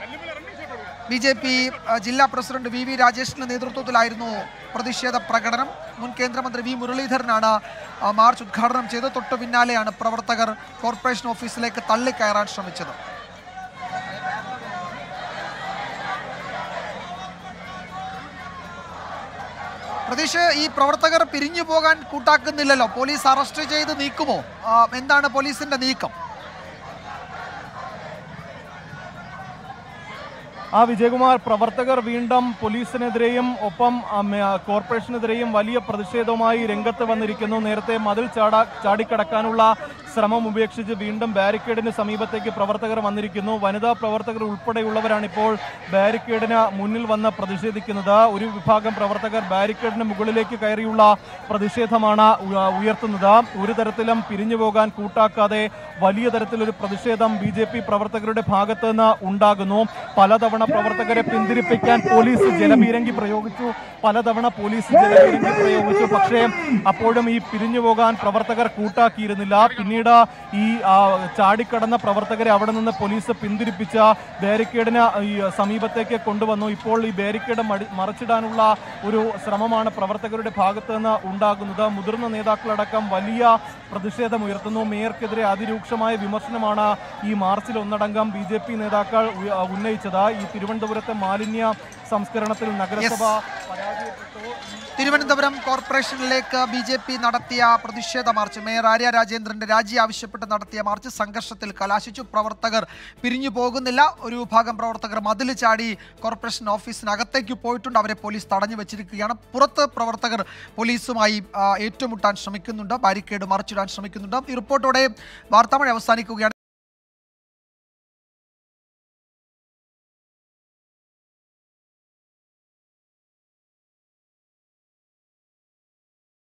ബി ജെ പി ജില്ലാ പ്രസിഡന്റ് വി വി രാജേഷിന്റെ നേതൃത്വത്തിലായിരുന്നു പ്രതിഷേധ പ്രകടനം മുൻ കേന്ദ്രമന്ത്രി വി മുരളീധരനാണ് ആ, മാർച്ച് ഉദ്ഘാടനം ചെയ്തത് തൊട്ടു പിന്നാലെയാണ് പ്രവർത്തകർ കോർപ്പറേഷൻ ഓഫീസിലേക്ക് തള്ളിക്കയറാൻ ശ്രമിച്ചത് പ്രതീഷ് ഈ പ്രവർത്തകർ പിരിഞ്ഞു പോകാൻ കൂട്ടാക്കുന്നില്ലല്ലോ പോലീസ് അറസ്റ്റ് ചെയ്ത് നീക്കുമോ ആ, എന്താണ് പോലീസിന്റെ നീക്കം ആ വിജയകുമാർ പ്രവർത്തകർ വീണ്ടും പോലീസിനെതിരെയും ഒപ്പം ആ, മേ- ആ, കോർപ്പറേഷനെതിരെയും വലിയ പ്രതിഷേധവുമായി രംഗത്ത് വന്നിരിക്കുന്നു നേരത്തെ മതിൽ ചാടാ ചാടിക്കടക്കാനുള്ള ശ്രമം ഉപേക്ഷിച്ച് വീണ്ടും ബാരിക്കേഡിന് സമീപത്തേക്ക് പ്രവർത്തകർ വന്നിരിക്കുന്നു വനിതാ പ്രവർത്തകർ ഉൾപ്പെടെയുള്ളവരാണ് ഇപ്പോൾ ബാരിക്കേഡിന് മുന്നിൽ വന്ന് പ്രതിഷേധിക്കുന്നത് ഒരു വിഭാഗം പ്രവർത്തകർ ബാരിക്കേഡിന് മുകളിലേക്ക് കയറിയുള്ള പ്രതിഷേധമാണ് ഉ- ഉയർത്തുന്നത് ഒരു തരത്തിലും പിരിഞ്ഞു പോകാൻ കൂട്ടാക്കാതെ വലിയ തരത്തിലൊരു പ്രതിഷേധം ബി ജെ പി പ്രവർത്തകരുടെ ഭാഗത്ത് നിന്ന് ഉണ്ടാകുന്നു പലതവണ പ്രവർത്തകരെ പിന്തിരിപ്പിക്കാൻ പോലീസ് ജലപീരങ്കി പ്രയോഗിച്ചു പലതവണ പോലീസ് ജലപീരങ്കി പ്രയോഗിച്ചു പക്ഷേ അപ്പോഴും ഈ പിരിഞ്ഞു പോകാൻ പ്രവർത്തകർ കൂട്ടാക്കിയിരുന്നില്ല പിന്നീട് ഈ ആ, ചാടിക്കടന്ന പ്രവർത്തകരെ അവിടെ നിന്ന് പോലീസ് പിന്തിരിപ്പിച്ച ബാരിക്കേഡിന് ഈ സമീപത്തേക്ക് കൊണ്ടുവന്നു ഇപ്പോൾ ഈ ബാരിക്കേഡ് മടി- മറിച്ചിടാനുള്ള ഒരു ശ്രമമാണ് പ്രവർത്തകരുടെ ഭാഗത്ത് നിന്ന് ഉണ്ടാകുന്നത് മുതിർന്ന നേതാക്കളടക്കം വലിയ പ്രതിഷേധമുയർത്തുന്നു മേയർക്കെതിരെ അതിരൂക്ഷമായ വിമർശനമാണ് ഈ മാർച്ചിൽ ഒന്നടങ്കം ബി ജെ പി നേതാക്കൾ ഉയ- ഉന്നയിച്ചത് ഈ തിരുവനന്തപുരത്തെ മാലിന്യ സംസ്കരണത്തിൽ നഗരസഭ പരാജയപ്പെട്ടു തിരുവനന്തപുരം കോർപ്പറേഷനിലേക്ക് ബി ജെ പി നടത്തിയ പ്രതിഷേധ മാർച്ച് മേയർ ആര്യ രാജേന്ദ്രന്റെ രാജി ആവശ്യപ്പെട്ട് നടത്തിയ മാർച്ച് സംഘർഷത്തിൽ കലാശിച്ചു പ്രവർത്തകർ പിരിഞ്ഞു പോകുന്നില്ല ഒരു വിഭാഗം പ്രവർത്തകർ മതിൽ ചാടി കോർപ്പറേഷൻ ഓഫീസിനകത്തേക്ക് പോയിട്ടുണ്ട് അവരെ പോലീസ് തടഞ്ഞു വെച്ചിരിക്കുകയാണ് പുറത്ത് പ്രവർത്തകർ പോലീസുമായി ആ, ഏറ്റുമുട്ടാൻ ശ്രമിക്കുന്നുണ്ട് ബാരിക്കേഡ് മറിച്ചിടാൻ ശ്രമിക്കുന്നുണ്ട് ഈ റിപ്പോർട്ടോടെ വാർത്താമഴ അവസാനിക്കുകയാണ്